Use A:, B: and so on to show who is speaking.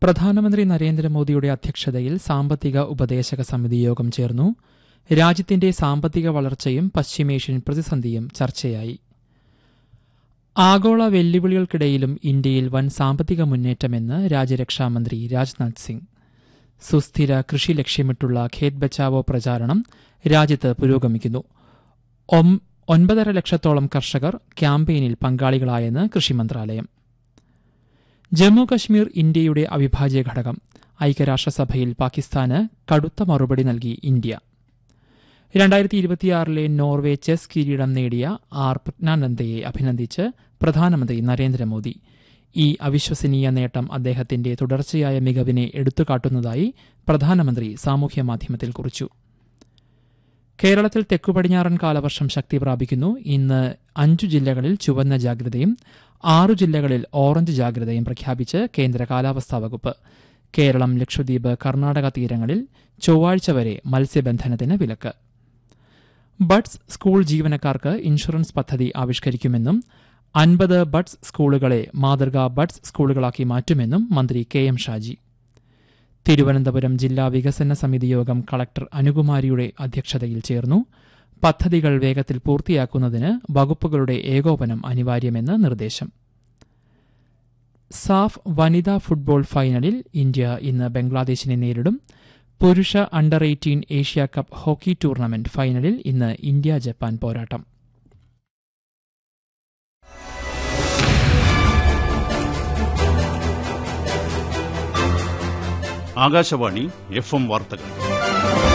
A: പ്രധാനമന്ത്രി നരേന്ദ്രമോദിയുടെ അധ്യക്ഷതയിൽ സാമ്പത്തിക ഉപദേശക സമിതി യോഗം ചേർന്നു രാജ്യത്തിന്റെ സാമ്പത്തിക വളർച്ചയും പശ്ചിമേഷ്യൻ പ്രതിസന്ധിയും ചർച്ചയായി ആഗോള വെല്ലുവിളികൾക്കിടയിലും ഇന്ത്യയിൽ വൻ സാമ്പത്തിക മുന്നേറ്റമെന്ന് രാജ്യരക്ഷാമന്ത്രി രാജ്നാഥ് സിംഗ് സുസ്ഥിര കൃഷി ലക്ഷ്യമിട്ടുള്ള ഖേത് ബച്ചാവോ പ്രചാരണം രാജ്യത്ത് പുരോഗമിക്കുന്നു ഒം- ഒൻപതര ലക്ഷത്തോളം കർഷകർ ക്യാമ്പയിനിൽ പങ്കാളികളായെന്ന് കൃഷി മന്ത്രാലയം ജമ്മു കശ്മീർ ഇന്ത്യയുടെ അവിഭാജ്യ ഘടകം ഐക്യരാഷ്ട്രസഭയിൽ പാകിസ്ഥാന് കടുത്ത മറുപടി നൽകി ഇന്ത്യ രണ്ടായിരത്തി ഇരുപത്തിയാറിലെ നോർവേ ചെസ് കിരീടം നേടിയ ആർ പ്രജ്ഞാനന്ദയെ അഭിനന്ദിച്ച് പ്രധാനമന്ത്രി നരേന്ദ്രമോദി ഈ അവിശ്വസനീയ നേട്ടം അദ്ദേഹത്തിന്റെ തുടർച്ചയായ മികവിനെ എടുത്തുകാട്ടുന്നതായി പ്രധാനമന്ത്രി സാമൂഹ്യമാധ്യമത്തിൽ കുറിച്ചു കേരളത്തിൽ തെക്കുപടിഞ്ഞാറൻ കാലവർഷം ശക്തി പ്രാപിക്കുന്നു ഇന്ന് അഞ്ചു ജില്ലകളിൽ ചുവന്ന ജാഗ്രതയും ആറു ജില്ലകളിൽ ഓറഞ്ച് ജാഗ്രതയും പ്രഖ്യാപിച്ച് കേന്ദ്ര കാലാവസ്ഥാ വകുപ്പ് കേരളം ലക്ഷദ്വീപ് കർണാടക തീരങ്ങളിൽ ചൊവ്വാഴ്ച വരെ മത്സ്യബന്ധനത്തിന് വിലക്ക് ബഡ്സ് സ്കൂൾ ജീവനക്കാർക്ക് ഇൻഷുറൻസ് പദ്ധതി ആവിഷ്കരിക്കുമെന്നും അൻപത് ബഡ്സ് സ്കൂളുകളെ മാതൃകാ ബഡ്സ് സ്കൂളുകളാക്കി മാറ്റുമെന്നും മന്ത്രി കെ എം ഷാജി തിരുവനന്തപുരം ജില്ലാ വികസന സമിതി യോഗം കളക്ടർ അനുകുമാരിയുടെ അധ്യക്ഷതയിൽ ചേർന്നു പദ്ധതികൾ വേഗത്തിൽ പൂർത്തിയാക്കുന്നതിന് വകുപ്പുകളുടെ ഏകോപനം അനിവാര്യമെന്ന് നിർദ്ദേശം സാഫ് വനിതാ ഫുട്ബോൾ ഫൈനലിൽ ഇന്ത്യ ഇന്ന് ബംഗ്ലാദേശിനെ നേരിടും പുരുഷ under eighteen Asia cup hockey tournament ഫൈനലിൽ ഇന്ന് ഇന്ത്യ ജപ്പാൻ പോരാട്ടം
B: ആകാശവാണി എഫ് എം വാർത്തകൾ